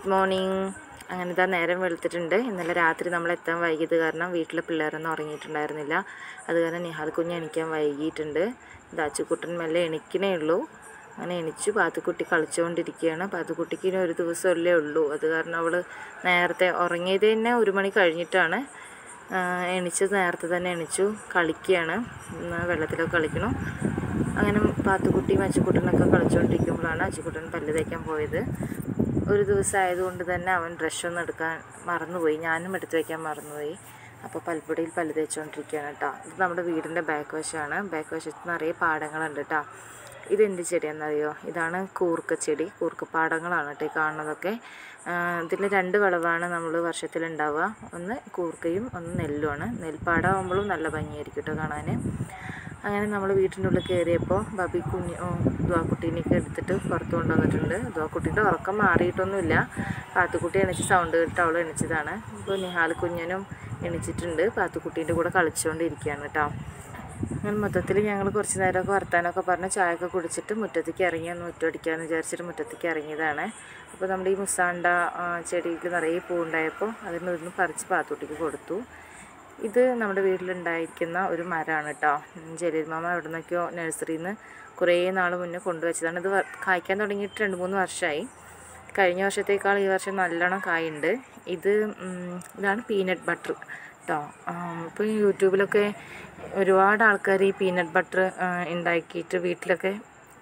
morning അങ്ങനെ ഇതാ നേരം വെളുത്തിട്ടുണ്ട് ഇന്നലെ രാത്രി നമ്മൾ എത്താൻ വൈകിയത് കാരണം വീട്ടിൽ പിള്ളേരൊന്നും ഉറങ്ങിയിട്ടുണ്ടായിരുന്നില്ല അത് കാരണം നിഹാൽ കുഞ്ഞ് എണിക്കാൻ വൈകിയിട്ടുണ്ട് ദാച്ചുക്കുട്ടൻ മെല്ലെ എണിക്കണേ ഉള്ളൂ അങ്ങനെ എണിച്ചു പാത്തുക്കുട്ടി കളിച്ചുകൊണ്ടിരിക്കുകയാണ് പാത്തുക്കുട്ടിക്ക് ഇനി ഒരു ദിവസമല്ലേ ഉള്ളൂ അത് കാരണം അവൾ നേരത്തെ ഉറങ്ങിയത് തന്നെ ഒരു മണി കഴിഞ്ഞിട്ടാണ് ആഹ് എണിച്ചത് നേരത്തെ തന്നെ എണിച്ചു കളിക്കുകയാണ് ഉം, വെള്ളത്തിലൊക്കെ കളിക്കണം അങ്ങനെ പാത്തുക്കുട്ടിയും അച്ചുക്കുട്ടനൊക്കെ കളിച്ചുകൊണ്ടിരിക്കുമ്പോഴാണ് അച്ചുക്കുട്ടൻ പല്ല് തേക്കാൻ പോയത് ഒരു ദിവസം ആയതുകൊണ്ട് തന്നെ അവൻ ബ്രഷൊന്നും എടുക്കാൻ മറന്നുപോയി ഞാനും എടുത്ത് വയ്ക്കാൻ മറന്നുപോയി അപ്പോൾ പൽപ്പൊടിയിൽ പല്ല് തേച്ചുകൊണ്ടിരിക്കുകയാണ് കേട്ടോ ഇത് നമ്മുടെ വീടിൻ്റെ ബാക്ക് വശമാണ് ബാക്ക് വശത്ത് നിറയെ പാടങ്ങളുണ്ട് കേട്ടോ ഇതെന്ത് ചെടിയാണെന്നറിയോ ഇതാണ് കൂർക്ക ചെടി കൂർക്ക പാടങ്ങളാണ് കേട്ടോ ഈ കാണുന്നതൊക്കെ ഇതിൽ രണ്ട് വിളവാണ് നമ്മൾ വർഷത്തിലുണ്ടാവുക ഒന്ന് കൂർക്കയും ഒന്ന് നെല്ലുമാണ് നെൽപ്പാടമാകുമ്പോഴും നല്ല ഭംഗിയായിരിക്കും കേട്ടോ കാണാൻ അങ്ങനെ നമ്മൾ വീട്ടിൻ്റെ ഉള്ളിൽ കയറിയപ്പോൾ ബബി കുഞ്ഞ് ദ്വാക്കുട്ടീനെയൊക്കെ എടുത്തിട്ട് പുറത്ത് കൊണ്ടുവന്നിട്ടുണ്ട് ദ്വാക്കുട്ടീൻ്റെ ഉറക്കം മാറിയിട്ടൊന്നുമില്ല പാത്തുക്കുട്ടി എണിച്ച് സൗണ്ട് കേട്ട് അവൾ എണിച്ചതാണ് ഇപ്പോൾ നിഹാൽ കുഞ്ഞനും എണിച്ചിട്ടുണ്ട് പാത്തുക്കുട്ടീൻ്റെ കൂടെ കളിച്ചുകൊണ്ടിരിക്കുകയാണ് കേട്ടോ അങ്ങനെ മൊത്തത്തിൽ ഞങ്ങൾ കുറച്ച് നേരമൊക്കെ വർത്താനമൊക്കെ പറഞ്ഞ് ചായയൊക്കെ കുടിച്ചിട്ട് മുറ്റത്തേക്ക് ഇറങ്ങി ഒന്ന് മുറ്റടിക്കാമെന്ന് വിചാരിച്ചിട്ട് മുറ്റത്തേക്ക് ഇറങ്ങിയതാണ് അപ്പോൾ നമ്മുടെ ഈ മുസാണ്ട ആ, ചെടിയിൽ നിറയെ പൂവുണ്ടായപ്പോൾ അതിൽ നിന്ന് പറിച്ച് പാത്തുട്ടിക്ക് കൊടുത്തു ഇത് നമ്മുടെ വീട്ടിലുണ്ടായിരിക്കുന്ന ഒരു മരമാണ് കേട്ടോ ജലീൽ മാമ എവിടെ നിന്നൊക്കെയോ നഴ്സറിയിൽ നിന്ന് കുറേ നാൾ മുന്നേ കൊണ്ടുവച്ചതാണ് ഇത് വ- കായ്ക്കാൻ തുടങ്ങിയിട്ട് രണ്ട് മൂന്ന് വർഷമായി കഴിഞ്ഞ വർഷത്തേക്കാൾ ഈ വർഷം നല്ലോണം കായുണ്ട് ഇത് ഉം, ഇതാണ് പീനട്ട് ബട്ടർ കേട്ടോ ഇപ്പോൾ യൂട്യൂബിലൊക്കെ ഒരുപാട് ആൾക്കാർ ഈ പീനട്ട് ബട്ടർ ഉണ്ടാക്കിയിട്ട് വീട്ടിലൊക്കെ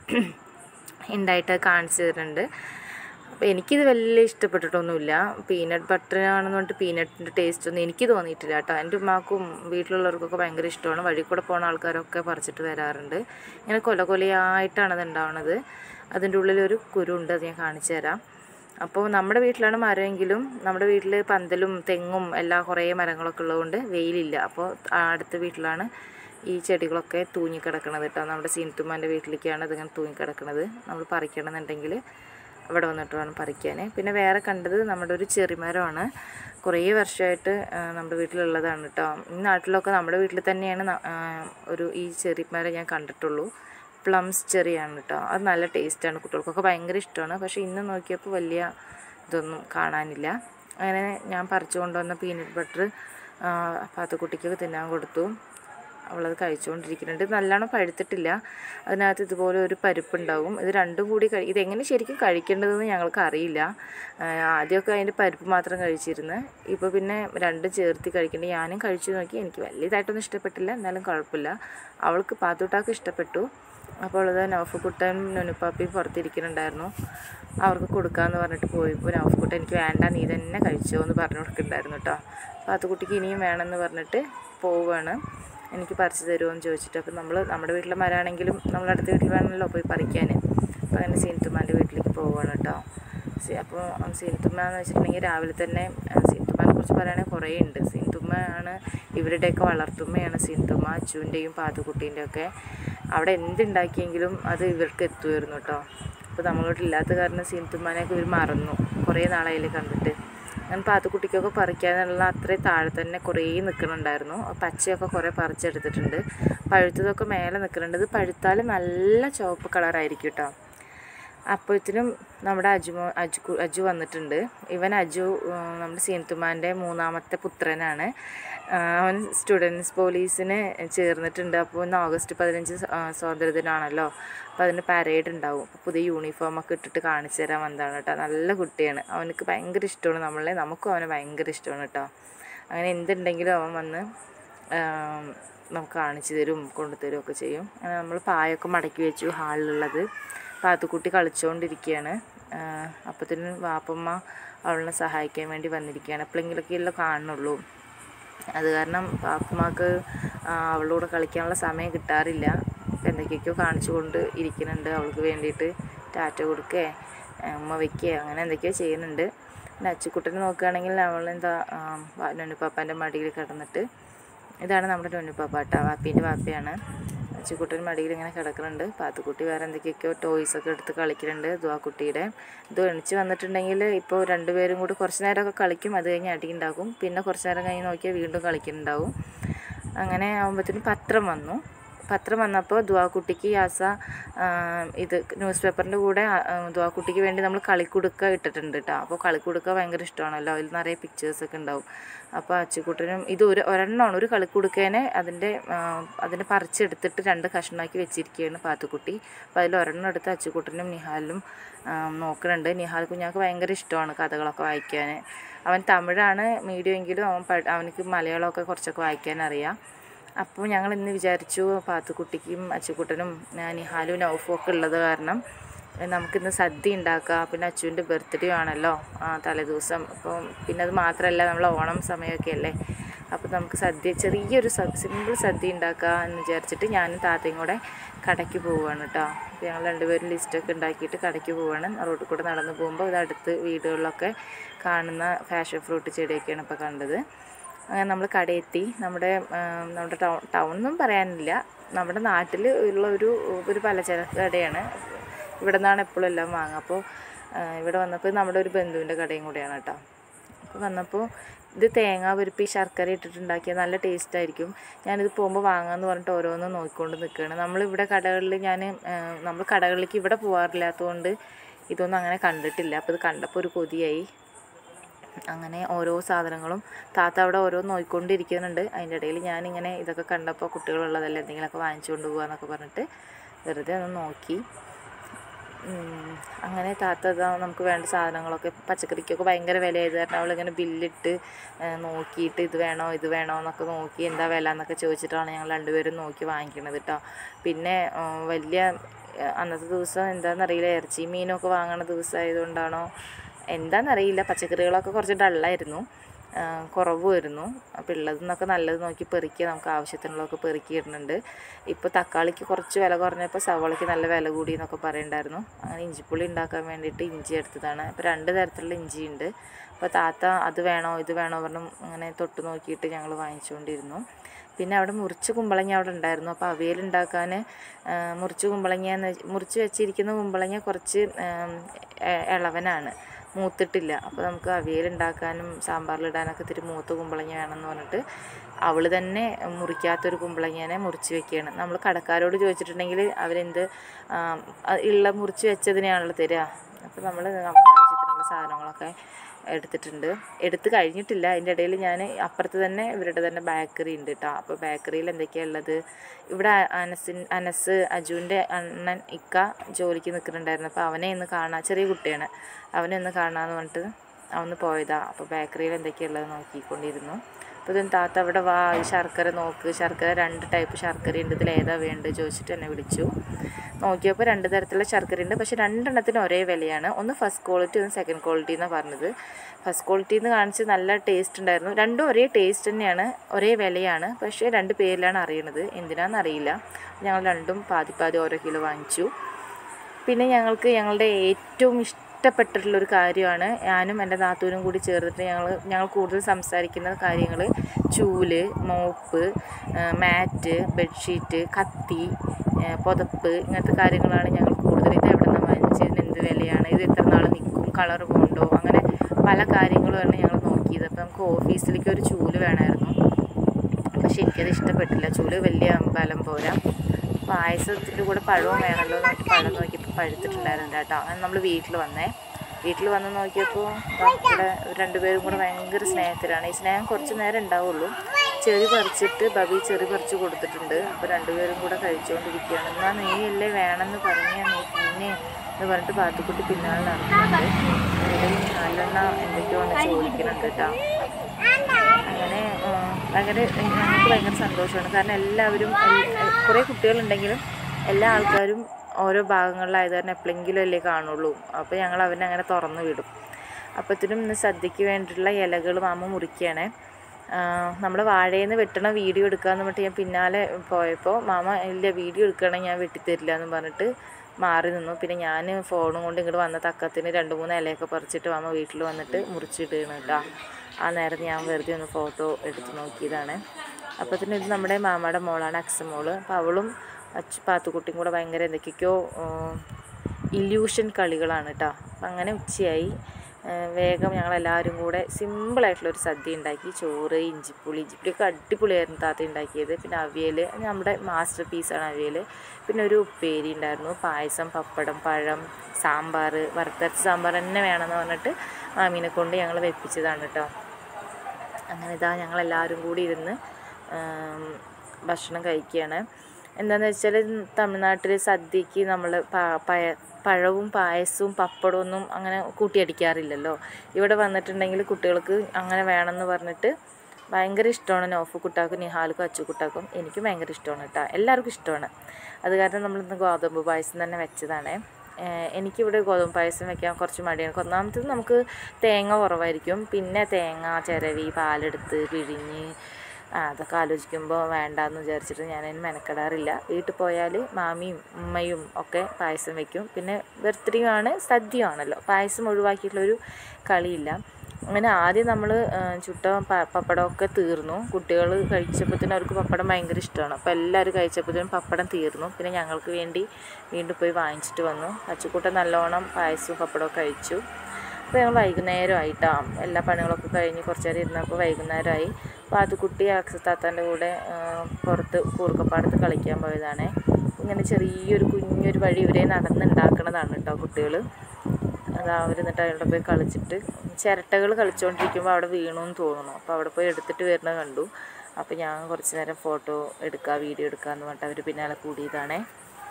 ഉണ്ടായിട്ട് കാണിച്ചു തരുന്നുണ്ട് അപ്പോൾ എനിക്കിത് വലിയ ഇഷ്ടപ്പെട്ടിട്ടൊന്നുമില്ല പീനട്ട് ബട്ടർ ആണെന്ന് പറഞ്ഞിട്ട് പീനട്ടിൻ്റെ ടേസ്റ്റ് ഒന്നും എനിക്ക് തോന്നിയിട്ടില്ല കേട്ടോ എൻ്റെ ഉമ്മാക്കും വീട്ടിലുള്ളവർക്കൊക്കെ ഭയങ്കര ഇഷ്ടമാണ് വഴി കൂടെ പോകുന്ന ആൾക്കാരൊക്കെ പറിച്ചിട്ട് വരാറുണ്ട് ഇങ്ങനെ കൊല കൊലയായിട്ടാണ് അത് ഉണ്ടാവുന്നത് അതിൻ്റെ ഉള്ളിലൊരു കുരുണ്ട് അത് ഞാൻ കാണിച്ചു തരാം അപ്പോൾ നമ്മുടെ വീട്ടിലാണ് മരമെങ്കിലും നമ്മുടെ വീട്ടിൽ പന്തലും തെങ്ങും എല്ലാ കുറേ മരങ്ങളൊക്കെ ഉള്ളതുകൊണ്ട് വെയിലില്ല അപ്പോൾ അടുത്ത വീട്ടിലാണ് ഈ ചെടികളൊക്കെ തൂങ്ങിക്കിടക്കണത് കേട്ടോ നമ്മുടെ സീനത്തുമ്മാൻ്റെ വീട്ടിലേക്കാണ് ഇതിങ്ങനെ തൂങ്ങിക്കിടക്കണത് നമ്മൾ പറിക്കണമെന്നുണ്ടെങ്കിൽ അവിടെ വന്നിട്ട് വേണം പറിക്കാൻ പിന്നെ വേറെ കണ്ടത് നമ്മുടെ ഒരു ചെറിമരമാണ് കുറേ വർഷമായിട്ട് ആ, നമ്മുടെ വീട്ടിലുള്ളതാണ് കേട്ടോ ഈ നാട്ടിലൊക്കെ നമ്മുടെ വീട്ടിൽ തന്നെയാണ് ന- ആ, ഒരു ഈ ചെറിമരം ഞാൻ കണ്ടിട്ടുള്ളൂ പ്ലംസ് ചെറിയാണ് കേട്ടോ അത് നല്ല ടേസ്റ്റാണ് കുട്ടികൾക്കൊക്കെ ഭയങ്കര ഇഷ്ടമാണ് പക്ഷേ ഇന്ന് നോക്കിയപ്പോൾ വലിയ ഇതൊന്നും കാണാനില്ല അങ്ങനെ ഞാൻ പറിച്ചു കൊണ്ടുവന്ന പീനട്ട് ബട്ടർ പാത്തക്കുട്ടിക്കൊക്കെ തിന്നാൻ കൊടുത്തു അവളത് കഴിച്ചുകൊണ്ടിരിക്കുന്നുണ്ട് ഇത് നല്ലോണം പഴുത്തിട്ടില്ല അതിനകത്ത് ഇതുപോലെ ഒരു പരിപ്പുണ്ടാവും ഇത് രണ്ടും കൂടി കഴി ഇതെങ്ങനെ ശരിക്കും കഴിക്കേണ്ടതെന്ന് ഞങ്ങൾക്ക് അറിയില്ല ആ, ആദ്യമൊക്കെ അതിൻ്റെ പരിപ്പ് മാത്രം കഴിച്ചിരുന്നു ഇപ്പോൾ പിന്നെ രണ്ടും ചേർത്ത് കഴിക്കേണ്ടത് ഞാനും കഴിച്ചു നോക്കി എനിക്ക് വലിയതായിട്ടൊന്നും ഇഷ്ടപ്പെട്ടില്ല എന്നാലും കുഴപ്പമില്ല അവൾക്ക് പാത്തൂട്ടാക്ക് ഇഷ്ടപ്പെട്ടു അപ്പോൾ അത് നൗഫക്കുട്ടൻ നുനുപ്പാപ്പി പുറത്തിരിക്കുന്നുണ്ടായിരുന്നു അവർക്ക് കൊടുക്കാമെന്ന് പറഞ്ഞിട്ട് പോയപ്പോൾ നൗഫക്കുട്ടൻ എനിക്ക് വേണ്ട നീ തന്നെ കഴിച്ചോ എന്ന് പറഞ്ഞു കൊടുക്കുന്നുണ്ടായിരുന്നു കേട്ടോ പാത്തുക്കുട്ടിക്ക് ഇനിയും വേണമെന്ന് പറഞ്ഞിട്ട് പോവുകയാണ് എനിക്ക് പറിച്ചു തരുമോ എന്ന് ചോദിച്ചിട്ട് അപ്പോൾ നമ്മൾ നമ്മുടെ വീട്ടിലെ മരമാണെങ്കിലും നമ്മൾ അടുത്ത വീട്ടിൽ വേണമല്ലോ പോയി പറിക്കാൻ അപ്പോൾ അങ്ങനെ സീനത്തുമ്മാൻ്റെ വീട്ടിലേക്ക് പോവുകയാണ് കേട്ടോ സി- അപ്പോൾ സീനത്തുമ്മ എന്ന് വെച്ചിട്ടുണ്ടെങ്കിൽ രാവിലെ തന്നെ സീനത്തുമ്മനെ കുറിച്ച് പറയുകയാണെങ്കിൽ കുറേ ഉണ്ട് സീനത്തുമ്മ ആണ് ഇവരുടെയൊക്കെ വളർത്തുമ്മയാണ് സീനത്തുമ്മ അച്ചുവിൻ്റെയും പാത്തുക്കുട്ടീൻ്റെ ഒക്കെ അവിടെ എന്തുണ്ടാക്കിയെങ്കിലും അത് ഇവർക്ക് എത്തുമായിരുന്നു കേട്ടോ അപ്പോൾ നമ്മളോട് ഇല്ലാത്ത കാരണം സീനത്തുമ്മാനെയൊക്കെ ഇവർ മറന്നു കുറേ നാളായില്ലേ കണ്ടിട്ട് ഞാൻ പാത്തുക്കുട്ടിക്കൊക്കെ പറിക്കാനുള്ള അത്രയും താഴെ തന്നെ കുറേ നിൽക്കുന്നുണ്ടായിരുന്നു പച്ചയൊക്കെ കുറേ പറിച്ചെടുത്തിട്ടുണ്ട് പഴുത്തതൊക്കെ മേലെ നിൽക്കുന്നുണ്ട് ഇത് പഴുത്താൽ നല്ല ചുവപ്പ് കളറായിരിക്കും കേട്ടോ അപ്പോഴത്തേനും നമ്മുടെ അജുമോ അജു കു- അജു വന്നിട്ടുണ്ട് ഇവൻ അജു ഉം, നമ്മുടെ സീനത്തുമാൻ്റെ മൂന്നാമത്തെ പുത്രനാണ് ആ, അവൻ സ്റ്റുഡൻസ് പോലീസിന് ചേർന്നിട്ടുണ്ട് അപ്പോൾ ഇന്ന് ഓഗസ്റ്റ് പതിനഞ്ച് സ- ആ, സ്വാതന്ത്ര്യദിനമാണല്ലോ അപ്പോൾ അതിന് പരേഡ് ഉണ്ടാവും അപ്പോൾ പുതിയ യൂണിഫോമൊക്കെ ഇട്ടിട്ട് കാണിച്ചു തരാൻ വന്നതാണ് കേട്ടോ നല്ല കുട്ടിയാണ് അവനക്ക് ഭയങ്കര ഇഷ്ടമാണ് നമ്മളെ നമുക്കും അവനെ ഭയങ്കര ഇഷ്ടമാണ് കേട്ടോ അങ്ങനെ എന്തുണ്ടെങ്കിലും അവൻ വന്ന് ആം, നമുക്ക് കാണിച്ചു തരും കൊണ്ടുതരും ഒക്കെ ചെയ്യും അങ്ങനെ നമ്മൾ പായൊക്കെ മടക്കി വെച്ചു ഹാളിലുള്ളത് പാത്തുക്കുട്ടി കളിച്ചുകൊണ്ടിരിക്കുകയാണ് അപ്പത്തിന് വാപ്പമ്മ അവളെ സഹായിക്കാൻ വേണ്ടി വന്നിരിക്കുകയാണ് എപ്പോഴെങ്കിലൊക്കെയല്ലോ കാണുന്നുള്ളൂ അത് കാരണം പാപ്പമ്മക്ക് അവളുടെ കൂടെ കളിക്കാനുള്ള സമയം കിട്ടാറില്ല അപ്പോൾ എന്തൊക്കെയൊക്കെയോ കാണിച്ചു കൊണ്ട് ഇരിക്കുന്നുണ്ട് അവൾക്ക് വേണ്ടിയിട്ട് ടാറ്റ കൊടുക്കേ ഉമ്മ വയ്ക്കുക അങ്ങനെ എന്തൊക്കെയോ ചെയ്യുന്നുണ്ട് പിന്നെ അച്ചുക്കുട്ടനെ നോക്കുകയാണെങ്കിൽ അവളെന്താ നൊന്നുപ്പാപ്പാൻ്റെ മടിയിൽ കിടന്നിട്ട് ഇതാണ് നമ്മുടെ നൊന്നുപ്പാപ്പ കേട്ടോ വാപ്പീൻ്റെ വാപ്പയാണ് അച്ചുക്കുട്ടൻ മടിയിൽ ഇങ്ങനെ കിടക്കുന്നുണ്ട് പാത്തുക്കുട്ടി വേറെ എന്തൊക്കെയൊക്കെയോ ടോയ്സ് ഒക്കെ എടുത്ത് കളിക്കുന്നുണ്ട് ദ്വാക്കുട്ടിയുടെ ഇത് എണിച്ച് വന്നിട്ടുണ്ടെങ്കിൽ ഇപ്പോൾ രണ്ടുപേരും കൂടി കുറച്ച് നേരമൊക്കെ കളിക്കും അത് കഴിഞ്ഞ് അടി ഉണ്ടാക്കും പിന്നെ കുറച്ച് നേരം കഴിഞ്ഞ് നോക്കിയാൽ വീണ്ടും കളിക്കുന്നുണ്ടാവും അങ്ങനെ ആകുമ്പോഴത്തേനും പത്രം വന്നു പത്രം വന്നപ്പോൾ ദുവാക്കുട്ടിക്ക് യാസ ആ, ഇത് ന്യൂസ് പേപ്പറിൻ്റെ കൂടെ ആ, ആ, ദുവാക്കുട്ടിക്ക് വേണ്ടി നമ്മൾ കളിക്കുടുക്ക ഇട്ടിട്ടുണ്ട് കേട്ടോ അപ്പോൾ കളിക്കുടുക്ക ഭയങ്കര ഇഷ്ടമാണല്ലോ അതിൽ നിറയെ പിക്ചേഴ്സൊക്കെ ഉണ്ടാവും അപ്പോൾ അച്ചുക്കുട്ടനും ഇത് ഒരു ഒരെണ്ണമാണ് ഒരു കളിക്കുടുക്കേനെ അതിൻ്റെ ആ, അതിനെ പറിച്ചെടുത്തിട്ട് രണ്ട് കഷ്ണമാക്കി വെച്ചിരിക്കുകയാണ് പാത്തുക്കുട്ടി അപ്പോൾ അതിൽ ഒരെണ്ണം എടുത്ത് അച്ചുക്കുട്ടനും നിഹാലിനും ആ, നോക്കുന്നുണ്ട് നിഹാൽ കുഞ്ഞാക്ക് ഭയങ്കര ഇഷ്ടമാണ് കഥകളൊക്കെ വായിക്കാൻ അവൻ തമിഴാണ് മീഡിയം എങ്കിലും അവൻ പഠ- അവനക്ക് മലയാളമൊക്കെ കുറച്ചൊക്കെ വായിക്കാൻ അറിയാം അപ്പോൾ ഞങ്ങൾ ഇന്ന് വിചാരിച്ചു പാത്തുക്കുട്ടിക്കും അച്ചുക്കുട്ടനും ആ, നിഹാലും നൗഫും ഒക്കെ ഉള്ളത് കാരണം ഏ, നമുക്കിന്ന് സദ്യ ഉണ്ടാക്കാം പിന്നെ അച്ചുവിൻ്റെ ബർത്ത്ഡേ ആണല്ലോ ആ, തലേദിവസം അപ്പോൾ പിന്നെ അത് മാത്രമല്ല നമ്മൾ ഓണം സമയമൊക്കെ അല്ലേ അപ്പോൾ നമുക്ക് സദ്യ ചെറിയൊരു സിമ്പിൾ സദ്യ ഉണ്ടാക്കാം എന്ന് വിചാരിച്ചിട്ട് ഞാനും താത്തയും കൂടെ കടയ്ക്ക് പോവുകയാണ് കേട്ടോ അപ്പോൾ ഞങ്ങൾ രണ്ടുപേരും ലിസ്റ്റൊക്കെ ഉണ്ടാക്കിയിട്ട് കടയ്ക്ക് പോവുകയാണ് റോഡിൽ കൂടെ നടന്ന് പോകുമ്പോൾ ഇത് അടുത്ത് വീടുകളിലൊക്കെ കാണുന്ന ഫാഷൻ ഫ്രൂട്ട് ചെടിയൊക്കെയാണ് ഇപ്പോൾ കണ്ടത് അങ്ങനെ നമ്മൾ കടയെത്തി നമ്മുടെ ആ, നമ്മുടെ ടൗൺ ടൗൺ എന്നും പറയാനില്ല നമ്മുടെ നാട്ടിൽ ഉള്ള ഒരു ഒരു പലചരക്ക് കടയാണ് ഇവിടെ നിന്നാണ് എപ്പോഴും എല്ലാം വാങ്ങുക അപ്പോൾ ആ, ഇവിടെ വന്നപ്പോൾ നമ്മുടെ ഒരു ബന്ധുവിൻ്റെ കടയും കൂടെയാണ് കേട്ടോ അപ്പോൾ വന്നപ്പോൾ ഇത് തേങ്ങ പരിപ്പി ശർക്കര ഇട്ടിട്ടുണ്ടാക്കിയ നല്ല ടേസ്റ്റ് ആയിരിക്കും ഞാനിത് പോകുമ്പോൾ വാങ്ങാമെന്ന് പറഞ്ഞിട്ട് ഓരോന്നും നോക്കിക്കൊണ്ട് നിൽക്കുകയാണ് നമ്മളിവിടെ കടകളിൽ ഞാൻ നമ്മൾ കടകളിലേക്ക് ഇവിടെ പോകാറില്ലാത്തതുകൊണ്ട് ഇതൊന്നും അങ്ങനെ കണ്ടിട്ടില്ല അപ്പോൾ ഇത് കണ്ടപ്പോൾ ഒരു കൊതിയായി അങ്ങനെ ഓരോ സാധനങ്ങളും താത്ത അവിടെ ഓരോ നോക്കിക്കൊണ്ടിരിക്കുന്നുണ്ട് അതിൻ്റെ ഇടയിൽ ഞാനിങ്ങനെ ഇതൊക്കെ കണ്ടപ്പോൾ കുട്ടികളുള്ളതല്ലേ എന്തെങ്കിലുമൊക്കെ വാങ്ങിച്ചുകൊണ്ട് പോകാമെന്നൊക്കെ പറഞ്ഞിട്ട് വെറുതെ ഒന്ന് നോക്കി ഉം, അങ്ങനെ താത്ത ഇതാ നമുക്ക് വേണ്ട സാധനങ്ങളൊക്കെ പച്ചക്കറിക്കൊക്കെ ഭയങ്കര വിലയായത് കാരണം അവളിങ്ങനെ ബില്ലിട്ട് ഏ, നോക്കിയിട്ട് ഇത് വേണോ ഇത് വേണോ എന്നൊക്കെ നോക്കി എന്താ വില എന്നൊക്കെ ചോദിച്ചിട്ടാണ് ഞങ്ങൾ രണ്ടുപേരും നോക്കി വാങ്ങിക്കണത് കേട്ടോ പിന്നെ ആ, വലിയ ആ, അന്നത്തെ ദിവസം എന്താണെന്നറിയില്ല ഇറച്ചി മീനൊക്കെ വാങ്ങണ ദിവസമായതുകൊണ്ടാണോ എന്താണെന്നറിയില്ല പച്ചക്കറികളൊക്കെ കുറച്ച് ഡള്ളായിരുന്നു ആ, കുറവുമായിരുന്നു അപ്പോൾ ഉള്ളതെന്നൊക്കെ നല്ലത് നോക്കി പെറുക്കി നമുക്ക് ആവശ്യത്തിനുള്ളതൊക്കെ പെറുക്കി ഇടുന്നുണ്ട് ഇപ്പോൾ തക്കാളിക്ക് കുറച്ച് വില കുറഞ്ഞപ്പോൾ സവാളയ്ക്ക് നല്ല വില കൂടി എന്നൊക്കെ പറയുന്നുണ്ടായിരുന്നു അങ്ങനെ ഇഞ്ചിപ്പുളി ഉണ്ടാക്കാൻ വേണ്ടിയിട്ട് ഇഞ്ചി എടുത്തതാണ് അപ്പോൾ രണ്ട് തരത്തിലുള്ള ഇഞ്ചി ഉണ്ട് അപ്പോൾ താത്ത അത് വേണോ ഇത് വേണോ പറഞ്ഞു അങ്ങനെ തൊട്ട് നോക്കിയിട്ട് ഞങ്ങൾ വാങ്ങിച്ചുകൊണ്ടിരുന്നു പിന്നെ അവിടെ മുറിച്ച് കുമ്പളങ്ങ അവിടെ ഉണ്ടായിരുന്നു അപ്പോൾ അവിയൽ ഉണ്ടാക്കാൻ മുറിച്ച് കുമ്പളങ്ങ എന്ന് വെച്ച് മുറിച്ച് വെച്ചിരിക്കുന്ന കുമ്പളങ്ങ കുറച്ച് ആം, എ- ഇളവനാണ് മൂത്തിട്ടില്ല അപ്പോൾ നമുക്ക് അവിയൽ ഉണ്ടാക്കാനും സാമ്പാറിലിടാനൊക്കെ ഇത്തിരി മൂത്ത കുമ്പളങ്ങ വേണമെന്ന് പറഞ്ഞിട്ട് അവൾ തന്നെ മുറിക്കാത്തൊരു കുമ്പളങ്ങേനെ മുറിച്ച് വെക്കുകയാണ് നമ്മൾ കടക്കാരോട് ചോദിച്ചിട്ടുണ്ടെങ്കിൽ അവരെന്ത് ആം, അ- ഉള്ള മുറിച്ച് വെച്ചതിനെയാണല്ലോ തരിക അപ്പോൾ നമ്മൾ നമുക്ക് ആവശ്യത്തിനുള്ള സാധനങ്ങളൊക്കെ എടുത്തിട്ടുണ്ട് എടുത്ത് കഴിഞ്ഞിട്ടില്ല അതിൻ്റെ ഇടയിൽ ഞാൻ അപ്പുറത്ത് തന്നെ ഇവരുടെ തന്നെ ബേക്കറി ഉണ്ട് കേട്ടോ അപ്പോൾ ബേക്കറിയിൽ എന്തൊക്കെയാണ് ഉള്ളത് ഇവിടെ അനസിൻ അനസ് അജുവിൻ്റെ അണ്ണൻ ഇക്ക ജോലിക്ക് നിൽക്കുന്നുണ്ടായിരുന്നു അപ്പോൾ അവനെ ഇന്ന് കാണാൻ ചെറിയ കുട്ടിയാണ് അവനെ ഒന്ന് കാണാമെന്ന് പറഞ്ഞിട്ട് അവന്ന് പോയതാ അപ്പോൾ ബേക്കറിയിൽ എന്തൊക്കെയുള്ളത് നോക്കിക്കൊണ്ടിരുന്നു അപ്പോൾ ഇതിന് താത്ത അവിടെ വാ ഈ ശർക്കര നോക്ക് ശർക്കര രണ്ട് ടൈപ്പ് ശർക്കര ഉണ്ട് ഇതിൽ ഏതാ വേണ്ടത് ചോദിച്ചിട്ട് എന്നെ വിളിച്ചു നോക്കിയപ്പോൾ രണ്ട് തരത്തിലുള്ള ശർക്കര ഉണ്ട് പക്ഷേ രണ്ടെണ്ണത്തിന് ഒരേ വിലയാണ് ഒന്ന് ഫസ്റ്റ് ക്വാളിറ്റി ഒന്ന് സെക്കൻഡ് ക്വാളിറ്റി എന്നാണ് പറഞ്ഞത് ഫസ്റ്റ് ക്വാളിറ്റി എന്ന് കാണിച്ച് നല്ല ടേസ്റ്റ് ഉണ്ടായിരുന്നു രണ്ടും ഒരേ ടേസ്റ്റ് തന്നെയാണ് ഒരേ വിലയാണ് പക്ഷേ രണ്ട് പേരിലാണ് അറിയണത് എന്തിനാണെന്ന് അറിയില്ല ഞങ്ങൾ രണ്ടും പാതി പാതി ഓരോ കിലോ വാങ്ങിച്ചു പിന്നെ ഞങ്ങൾക്ക് ഞങ്ങളുടെ ഏറ്റവും ഇഷ്ടപ്പെട്ടിട്ടുള്ള ഒരു കാര്യമാണ് ഞാനും എൻ്റെ നാത്തൂനും കൂടി ചേർന്നിട്ട് ഞങ്ങൾ ഞങ്ങൾ കൂടുതൽ സംസാരിക്കുന്ന കാര്യങ്ങൾ ചൂല് മോപ്പ് ആ, മാറ്റ് ബെഡ്ഷീറ്റ് കത്തി ആ, പുതപ്പ് ഇങ്ങനത്തെ കാര്യങ്ങളാണ് ഞങ്ങൾ കൂടുതൽ ഇത് എവിടെ നിന്ന് വാങ്ങിച്ചത് ഇതിന് എന്ത് വിലയാണ് ഇത് എത്ര നാൾ നിൽക്കും കളർ പോകണ്ടോ അങ്ങനെ പല കാര്യങ്ങളുമാണ് ഞങ്ങൾ നോക്കിയത് അപ്പോൾ നമുക്ക് ഓഫീസിലേക്ക് ഒരു ചൂല് വേണമായിരുന്നു പക്ഷെ എനിക്കത് ഇഷ്ടപ്പെട്ടില്ല ചൂല് വലിയ ബലം പോരാ പായസത്തിൻ്റെ കൂടെ പഴവും വേണമല്ലോ നോക്കി പഴം നോക്കിയപ്പോൾ പഴുത്തിട്ടുണ്ടായിരുന്നു കേട്ടോ അങ്ങനെ നമ്മൾ വീട്ടിൽ വന്നേ വീട്ടിൽ വന്ന് നോക്കിയപ്പോൾ ദാ ഇവിടെ രണ്ടുപേരും കൂടെ ഭയങ്കര സ്നേഹത്തിലാണ് ഈ സ്നേഹം കുറച്ച് നേരം ഉണ്ടാവുള്ളൂ ചെറി പറിച്ചിട്ട് ബബി ചെറി പറിച്ച് കൊടുത്തിട്ടുണ്ട് അപ്പോൾ രണ്ടുപേരും കൂടെ കഴിച്ചുകൊണ്ടിരിക്കുകയാണ് എന്നാൽ നീ അല്ലേ വേണമെന്ന് പറഞ്ഞാൽ നീ പിന്നെ എന്ന് പറഞ്ഞിട്ട് പാത്തുക്കുട്ടി പിന്നാലെ നടക്കുന്നുണ്ട് ഇവിടെ നാലെണ്ണ എന്തൊക്കെയോ ഒന്ന് ചോദിക്കുന്നുണ്ട് കേട്ടോ അങ്ങനെ ആ, ഭയങ്കര ഞങ്ങൾക്ക് ഭയങ്കര സന്തോഷമാണ് കാരണം എല്ലാവരും എൽ- കുറേ കുട്ടികളുണ്ടെങ്കിലും എല്ലാ ആൾക്കാരും ഓരോ ഭാഗങ്ങളിലായത് കാരണം എപ്പോഴെങ്കിലും അല്ലേ കാണുള്ളൂ അപ്പോൾ ഞങ്ങൾ അവനെ അങ്ങനെ തുറന്നു വിടും അപ്പോഴത്തേനും ഇന്ന് സദ്യക്ക് വേണ്ടിയിട്ടുള്ള ഇലകൾ മാമ മുറിക്കുകയാണ് നമ്മൾ വാഴയിൽ നിന്ന് വെട്ടണ വീഡിയോ എടുക്കാമെന്ന് പറഞ്ഞിട്ട് ഞാൻ പിന്നാലെ പോയപ്പോൾ മാമ ഇല്ല വീഡിയോ എടുക്കുകയാണെങ്കിൽ ഞാൻ വെട്ടിത്തരില്ല എന്ന് പറഞ്ഞിട്ട് മാറി നിന്നു പിന്നെ ഞാൻ ഫോണും കൊണ്ട് ഇങ്ങോട്ട് വന്ന തക്കത്തിന് രണ്ട് മൂന്ന് ഇലയൊക്കെ പറിച്ചിട്ട് മാമ വീട്ടിൽ വന്നിട്ട് മുറിച്ചിടുകയാണ് കേട്ടോ ആ നേരം ഞാൻ വെറുതെ ഒന്ന് ഫോട്ടോ എടുത്ത് നോക്കിയതാണ് അപ്പോഴത്തേനും ഇത് നമ്മുടെ മാമയുടെ മോളാണ് അക്സമോള് അപ്പോൾ അവളും അച്ചു പാത്തുക്കുട്ടിയും കൂടെ ഭയങ്കര എന്തൊക്കെയൊക്കെയോ ഇല്യൂഷൻ കളികളാണ് കേട്ടോ അപ്പം അങ്ങനെ ഉച്ചയായി വേഗം ഞങ്ങളെല്ലാവരും കൂടെ സിമ്പിളായിട്ടുള്ളൊരു സദ്യ ഉണ്ടാക്കി ചോറ് ഇഞ്ചിപ്പുളി ഇഞ്ചിപ്പുളിയൊക്കെ അടിപൊളിയായിരുന്നു താത്ത ഉണ്ടാക്കിയത് പിന്നെ അവിയൽ നമ്മുടെ മാസ്റ്റർ പീസാണ് അവിയൽ പിന്നെ ഒരു ഉപ്പേരി ഉണ്ടായിരുന്നു പായസം പപ്പടം പഴം സാമ്പാർ വറുത്തരച്ച സാമ്പാർ തന്നെ വേണമെന്ന് പറഞ്ഞിട്ട് മാമീനെ കൊണ്ട് ഞങ്ങൾ വെപ്പിച്ചതാണ് കേട്ടോ അങ്ങനെ ഇതാ ഞങ്ങളെല്ലാവരും കൂടി ഇരുന്ന് ആം, ഭക്ഷണം കഴിക്കുകയാണ് എന്താണെന്ന് വെച്ചാൽ തമിഴ്നാട്ടിൽ സദ്യക്ക് നമ്മൾ പയ പഴവും പായസവും പപ്പടമൊന്നും അങ്ങനെ കൂട്ടിയടിക്കാറില്ലല്ലോ ഇവിടെ വന്നിട്ടുണ്ടെങ്കിൽ കുട്ടികൾക്ക് അങ്ങനെ വേണമെന്ന് പറഞ്ഞിട്ട് ഭയങ്കര ഇഷ്ടമാണ് നോഫ് കുട്ടാക്കും നിഹാൽക്കും അച്ചു കുട്ടാക്കും എനിക്കും ഭയങ്കര ഇഷ്ടമാണ് കേട്ടോ എല്ലാവർക്കും ഇഷ്ടമാണ് അത് കാരണം നമ്മളിന്ന് ഗോതമ്പ് പായസം തന്നെ വെച്ചതാണേ ഏഹ് എനിക്കിവിടെ ഗോതമ്പ് പായസം വെക്കാൻ കുറച്ച് മടിയാണ് ഒന്നാമത്തത് നമുക്ക് തേങ്ങ കുറവായിരിക്കും പിന്നെ തേങ്ങ ചിരവി പാലെടുത്ത് പിഴിഞ്ഞ് ആ, അതൊക്കെ ആലോചിക്കുമ്പോൾ വേണ്ടാന്ന് വിചാരിച്ചിട്ട് ഞാനതിന് മെനക്കെടാറില്ല വീട്ടിൽ പോയാൽ മാമിയും ഉമ്മയും ഒക്കെ പായസം വെക്കും പിന്നെ ബർത്ത്ഡേ ആണ് സദ്യയാണല്ലോ പായസം ഒഴിവാക്കിയിട്ടുള്ളൊരു കളിയില്ല അങ്ങനെ ആദ്യം നമ്മൾ ചുട്ട പ- പപ്പടമൊക്കെ തീർന്നു കുട്ടികൾ കഴിച്ചപ്പോഴത്തേനും അവർക്ക് പപ്പടം ഭയങ്കര ഇഷ്ടമാണ് അപ്പോൾ എല്ലാവരും കഴിച്ചപ്പോഴത്തേനും പപ്പടം തീർന്നു പിന്നെ ഞങ്ങൾക്ക് വേണ്ടി വീണ്ടും പോയി വാങ്ങിച്ചിട്ട് വന്നു അച്ചുകൂട്ടൻ നല്ലോണം പായസവും പപ്പടമൊക്കെ കഴിച്ചു അപ്പോൾ ഞങ്ങൾ വൈകുന്നേരമായിട്ടാണ് എല്ലാ പണികളൊക്കെ കഴിഞ്ഞ് കുറച്ച് നേരം ഇരുന്നപ്പോൾ വൈകുന്നേരമായി അപ്പോൾ അത് കുട്ടി അക്സത്താത്താൻ്റെ കൂടെ ആ, പുറത്ത് കൂർക്കപ്പാടത്ത് കളിക്കാൻ പോയതാണ് ഇങ്ങനെ ചെറിയൊരു കുഞ്ഞൊരു വഴി ഇവരെ നടന്നുണ്ടാക്കണതാണ് കേട്ടോ കുട്ടികൾ അത് അവർ എന്നിട്ട് അവിടെ പോയി കളിച്ചിട്ട് ചിരട്ടകൾ കളിച്ചുകൊണ്ടിരിക്കുമ്പോൾ അവിടെ വീണു എന്ന് തോന്നുന്നു അപ്പോൾ അവിടെ പോയി എടുത്തിട്ട് വരുന്നത് കണ്ടു അപ്പോൾ ഞാൻ കുറച്ച് നേരം ഫോട്ടോ എടുക്കുക വീഡിയോ എടുക്കുക എന്ന് പറഞ്ഞിട്ട് അവർ പിന്നാലെ കൂടിയതാണേ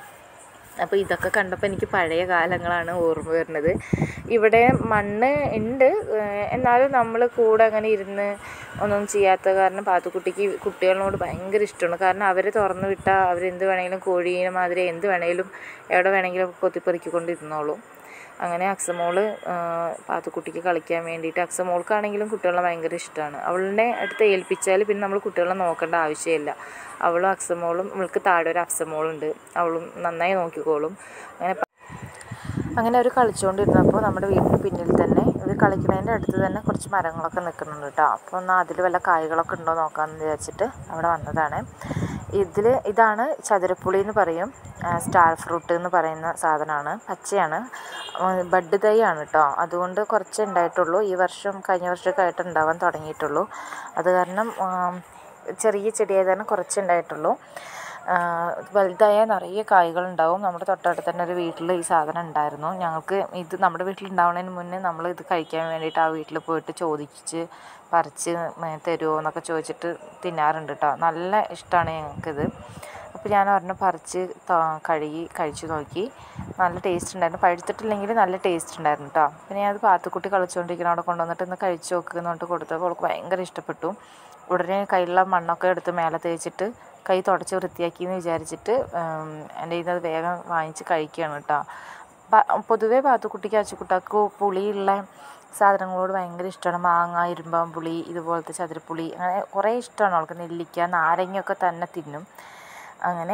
അപ്പോൾ ഇതൊക്കെ കണ്ടപ്പോൾ എനിക്ക് പഴയ കാലങ്ങളാണ് ഓർമ്മ വരുന്നത് ഇവിടെ മണ്ണ് ഉണ്ട് ഏഹ് എന്നാലും നമ്മൾ കൂടെ അങ്ങനെ ഇരുന്ന് ഒന്നും ചെയ്യാത്ത കാരണം പാത്തുക്കുട്ടിക്ക് കുട്ടികളോട് ഭയങ്കര ഇഷ്ടമാണ് കാരണം അവരെ തുറന്നു വിട്ടാൽ അവരെന്ത് വേണമെങ്കിലും കോഴീനെ മാതിരി എന്ത് വേണമെങ്കിലും എവിടെ വേണമെങ്കിലും കൊത്തിപ്പെറുക്കിക്കൊണ്ട് ഇരുന്നോളും അങ്ങനെ അക്സമോള് പാത്തുക്കുട്ടിക്ക് കളിക്കാൻ വേണ്ടിയിട്ട് അക്സമോൾക്കാണെങ്കിലും കുട്ടികളെ ഭയങ്കര ഇഷ്ടമാണ് അവളുടെ അടുത്ത് ഏൽപ്പിച്ചാൽ പിന്നെ നമ്മൾ കുട്ടികളെ നോക്കേണ്ട ആവശ്യമില്ല അവളും അക്സമോളും അവൾക്ക് താഴെ ഒരു അക്സമോളുണ്ട് അവളും നന്നായി നോക്കിക്കോളും അങ്ങനെ പ- അങ്ങനെ അവർ കളിച്ചുകൊണ്ടിരുന്നപ്പോൾ നമ്മുടെ വീടിന് പിന്നിൽ തന്നെ ഇവർ കളിക്കുന്നതിൻ്റെ അടുത്ത് തന്നെ കുറച്ച് മരങ്ങളൊക്കെ നിൽക്കുന്നുണ്ട് കേട്ടോ അപ്പോൾ ഒന്ന് അതിൽ വല്ല കായ്കളൊക്കെ ഉണ്ടോ നോക്കാമെന്ന് വിചാരിച്ചിട്ട് അവിടെ വന്നതാണ് ഇതിൽ ഇതാണ് ചതുരപ്പുളി എന്ന് പറയും ആ, സ്റ്റാർ ഫ്രൂട്ട് എന്ന് പറയുന്ന സാധനമാണ് പച്ചയാണ് ഉം, ബഡ് തൈയാണ് കേട്ടോ അതുകൊണ്ട് കുറച്ചേ ഉണ്ടായിട്ടുള്ളൂ ഈ വർഷം കഴിഞ്ഞ വർഷമൊക്കെ ആയിട്ട് ഉണ്ടാവാൻ തുടങ്ങിയിട്ടുള്ളൂ അത് കാരണം ആം, ചെറിയ ചെടിയായത് കാരണം കുറച്ചേ ഉണ്ടായിട്ടുള്ളൂ ആ, വലുതായ നിറയെ കായ്കളുണ്ടാവും നമ്മുടെ തൊട്ടടുത്ത് തന്നെ ഒരു വീട്ടിൽ ഈ സാധനം ഉണ്ടായിരുന്നു ഞങ്ങൾക്ക് ഇത് നമ്മുടെ വീട്ടിൽ ഉണ്ടാവുന്നതിന് മുന്നേ നമ്മൾ ഇത് കഴിക്കാൻ വേണ്ടിയിട്ട് ആ വീട്ടിൽ പോയിട്ട് ചോദിച്ച് പറിച്ച് മേ- തരുമോ എന്നൊക്കെ ചോദിച്ചിട്ട് തിന്നാറുണ്ട് കേട്ടോ നല്ല ഇഷ്ടമാണ് ഞങ്ങൾക്കിത് അപ്പോൾ ഞാൻ ഒരെണ്ണം പറിച്ച് ത- കഴുകി കഴിച്ചു നോക്കി നല്ല ടേസ്റ്റ് ഉണ്ടായിരുന്നു പഴുത്തിട്ടില്ലെങ്കിൽ നല്ല ടേസ്റ്റ് ഉണ്ടായിരുന്നു കേട്ടോ പിന്നെ ഞാൻ അത് പാത്തുക്കുട്ടി കളിച്ചുകൊണ്ടിരിക്കുന്ന അവിടെ കൊണ്ടുവന്നിട്ട് ഇന്ന് കഴിച്ചു നോക്കുക എന്ന് പറഞ്ഞിട്ട് കൊടുത്തപ്പോൾ അവൾക്ക് ഭയങ്കര ഇഷ്ടപ്പെട്ടു ഉടനെ കയ്യിലുള്ള മണ്ണൊക്കെ എടുത്ത് മേലെ തേച്ചിട്ട് കൈ തുടച്ച് വൃത്തിയാക്കി എന്ന് വിചാരിച്ചിട്ട് ഉം, എൻ്റെ കയ്യിൽ നിന്ന് അത് വേഗം വാങ്ങിച്ച് കഴിക്കുകയാണ് കേട്ടോ പ- പൊതുവേ പാത്തുക്കുട്ടിക്ക് അച്ചുക്കുട്ടാക്ക് പുളിയുള്ള സാധനങ്ങളോട് ഭയങ്കര ഇഷ്ടമാണ് മാങ്ങ ഇരുമ്പാൻ പുളി ഇതുപോലത്തെ ചതുരപ്പുളി അങ്ങനെ കുറേ ഇഷ്ടമാണ് അവൾക്ക് നെല്ലിക്ക നാരങ്ങയൊക്കെ തന്നെ തിന്നും അങ്ങനെ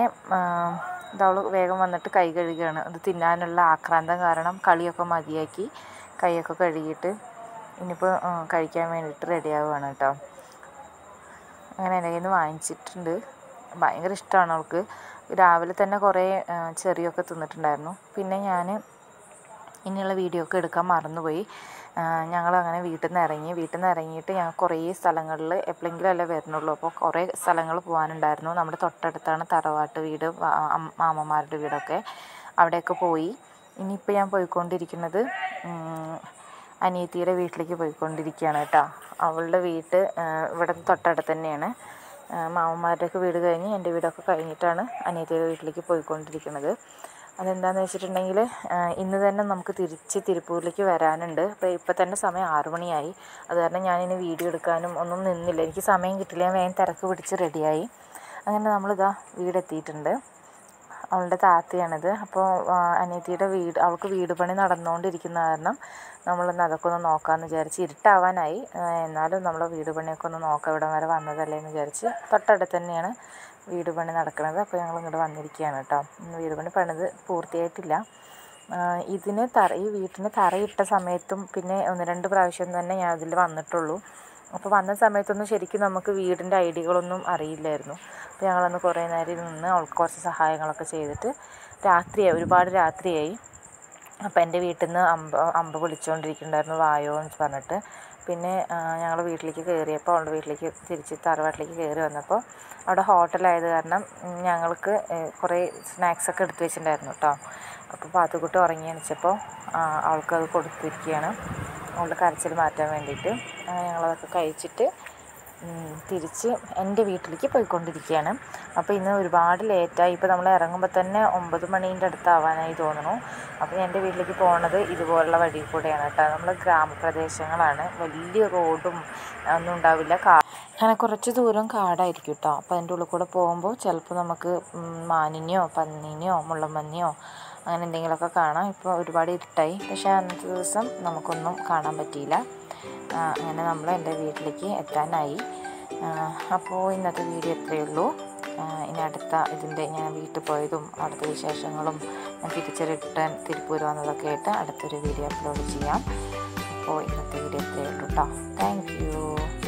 ഇതവൾ വേഗം വന്നിട്ട് കൈ കഴുകുകയാണ് അത് തിന്നാനുള്ള ആക്രാന്തം കാരണം കളിയൊക്കെ മതിയാക്കി കൈയൊക്കെ കഴുകിയിട്ട് ഇനിയിപ്പോൾ കഴിക്കാൻ വേണ്ടിയിട്ട് റെഡിയാവുകയാണ് കേട്ടോ അങ്ങനെ എൻ്റെ കയ്യിൽ നിന്ന് വാങ്ങിച്ചിട്ടുണ്ട് ഭയങ്കര ഇഷ്ടമാണ് അവൾക്ക് രാവിലെ തന്നെ കുറേ ആ, ചെറിയൊക്കെ തിന്നിട്ടുണ്ടായിരുന്നു പിന്നെ ഞാൻ ഇനിയുള്ള വീഡിയോ ഒക്കെ എടുക്കാൻ മറന്നുപോയി ഞങ്ങൾ അങ്ങനെ വീട്ടിൽ നിന്ന് ഇറങ്ങി വീട്ടിൽ നിന്ന് ഇറങ്ങിയിട്ട് ഞങ്ങൾ കുറേ സ്ഥലങ്ങളിൽ എപ്പോഴെങ്കിലും അല്ലേ വരുന്നുള്ളൂ അപ്പോൾ കുറേ സ്ഥലങ്ങൾ പോകാനുണ്ടായിരുന്നു നമ്മുടെ തൊട്ടടുത്താണ് തറവാട്ട് വീട് വാ- അം- മാമന്മാരുടെ വീടൊക്കെ അവിടെയൊക്കെ പോയി ഇനിയിപ്പോൾ ഞാൻ പോയിക്കൊണ്ടിരിക്കുന്നത് ഉം, അനിയത്തിയുടെ വീട്ടിലേക്ക് പോയിക്കൊണ്ടിരിക്കുകയാണ് കേട്ടോ അവളുടെ വീട്ട് ആ, ഇവിടെ തൊട്ടടുത്ത് തന്നെയാണ് ആ, മാമന്മാരുടെയൊക്കെ വീട് കഴിഞ്ഞ് എൻ്റെ വീടൊക്കെ കഴിഞ്ഞിട്ടാണ് അനിയത്തിയുടെ വീട്ടിലേക്ക് പോയിക്കൊണ്ടിരിക്കുന്നത് അതെന്താണെന്ന് വെച്ചിട്ടുണ്ടെങ്കിൽ ഇന്ന് തന്നെ നമുക്ക് തിരിച്ച് തിരുപ്പൂരിലേക്ക് വരാനുണ്ട് അപ്പോൾ ഇപ്പോൾ തന്നെ സമയം ആറു മണിയായി അത് കാരണം ഞാനിനി വീഡിയോ എടുക്കാനും ഒന്നും നിന്നില്ല എനിക്ക് സമയം കിട്ടില്ല ഞാൻ വേഗം തിരക്ക് പിടിച്ച് റെഡിയായി അങ്ങനെ നമ്മളിതാ വീടെത്തിയിട്ടുണ്ട് അവളുടെ താത്തയാണിത് അപ്പോൾ അനിയത്തിയുടെ വീട് അവൾക്ക് വീട് പണി നടന്നുകൊണ്ടിരിക്കുന്ന കാരണം നമ്മളൊന്ന് അതൊക്കെ ഒന്ന് നോക്കാമെന്ന് വിചാരിച്ച് ഇരുട്ടാവാനായി ആ, എന്നാലും നമ്മളെ വീട് പണിയൊക്കെ ഒന്ന് നോക്കാം ഇവിടം വരെ വന്നതല്ലേ എന്ന് വിചാരിച്ച് തൊട്ടടുത്ത് തന്നെയാണ് വീട് പണി നടക്കുന്നത് അപ്പോൾ ഞങ്ങൾ ഇങ്ങോട്ട് വന്നിരിക്കുകയാണ് കേട്ടോ ഉം, വീട് പണി പണിത് പൂർത്തിയായിട്ടില്ല ആ, ഇതിന് തറ ഈ വീട്ടിന് തറയിട്ട സമയത്തും പിന്നെ ഒന്ന് രണ്ട് പ്രാവശ്യം തന്നെ ഞാൻ അതിൽ വന്നിട്ടുള്ളൂ അപ്പോൾ വന്ന സമയത്തൊന്നും ശരിക്കും നമുക്ക് വീടിൻ്റെ ഐഡിയകളൊന്നും അറിയില്ലായിരുന്നു അപ്പോൾ ഞങ്ങളന്ന് കുറേ നേരം നിന്ന് അവൾക്ക് കുറച്ച് സഹായങ്ങളൊക്കെ ചെയ്തിട്ട് രാത്രിയായി ഒരുപാട് രാത്രിയായി അപ്പോൾ എൻ്റെ വീട്ടിൽ നിന്ന് അമ്പ അമ്പ വിളിച്ചുകൊണ്ടിരിക്കുന്നുണ്ടായിരുന്നു വായോ എന്ന് പറഞ്ഞിട്ട് പിന്നെ ഞങ്ങൾ വീട്ടിലേക്ക് കയറിയപ്പോൾ അവളുടെ വീട്ടിലേക്ക് തിരിച്ച് തറവാട്ടിലേക്ക് കയറി വന്നപ്പോൾ അവിടെ ഹോട്ടലായത് കാരണം ഉം, ഞങ്ങൾക്ക് ഏഹ്, കുറേ സ്നാക്സൊക്കെ എടുത്ത് വെച്ചിട്ടുണ്ടായിരുന്നു കേട്ടോ അപ്പോൾ പാത്തുക്കുട്ടി ഉറങ്ങി എണിച്ചപ്പോൾ അവൾക്കത് കൊടുത്തിരിക്കുകയാണ് അവളുടെ കരച്ചിൽ മാറ്റാൻ വേണ്ടിയിട്ട് അങ്ങനെ ഞങ്ങളതൊക്കെ കഴിച്ചിട്ട് ഉം, തിരിച്ച് എൻ്റെ വീട്ടിലേക്ക് പോയിക്കൊണ്ടിരിക്കുകയാണ് അപ്പോൾ ഇന്ന് ഒരുപാട് ലേറ്റായി ഇപ്പോൾ നമ്മൾ ഇറങ്ങുമ്പോൾ തന്നെ ഒമ്പത് മണീൻ്റെ അടുത്താവാനായി തോന്നുന്നു അപ്പോൾ ഞാൻ എൻ്റെ വീട്ടിലേക്ക് പോകുന്നത് ഇതുപോലുള്ള വഴി കൂടെയാണ് കേട്ടോ നമ്മൾ ഗ്രാമപ്രദേശങ്ങളാണ് വലിയ റോഡും ഒന്നും ഉണ്ടാവില്ല കാ അങ്ങനെ കുറച്ച് ദൂരം കാടായിരിക്കും കേട്ടോ അപ്പോൾ അതിൻ്റെ ഉള്ളിൽ കൂടെ പോകുമ്പോൾ ചിലപ്പോൾ നമുക്ക് ഉം, മാനിനെയോ പന്നീനെയോ മുള്ളമ്പന്നിയോ അങ്ങനെ എന്തെങ്കിലുമൊക്കെ കാണാം ഇപ്പോൾ ഒരുപാട് ഇരുട്ടായി പക്ഷേ അന്നത്തെ ദിവസം നമുക്കൊന്നും കാണാൻ പറ്റിയില്ല ആ, അങ്ങനെ നമ്മൾ എൻ്റെ വീട്ടിലേക്ക് എത്താനായി ആ, അപ്പോൾ ഇന്നത്തെ വീഡിയോ ഇത്രയേ ഉള്ളൂ ആ, ഇനി അടുത്ത ഇതിൻ്റെ ഞാൻ വീട്ടിൽ പോയതും അവിടുത്തെ വിശേഷങ്ങളും ഞാൻ തിരിച്ച് റിട്ടേൺ തിരുപ്പൂർ വന്നതൊക്കെ ആയിട്ട് അടുത്തൊരു വീഡിയോ അപ്ലോഡ് ചെയ്യാം അപ്പോൾ ഇന്നത്തെ വീഡിയോ ഇത്രയേ ഉള്ളൂ കേട്ടോ താങ്ക് യു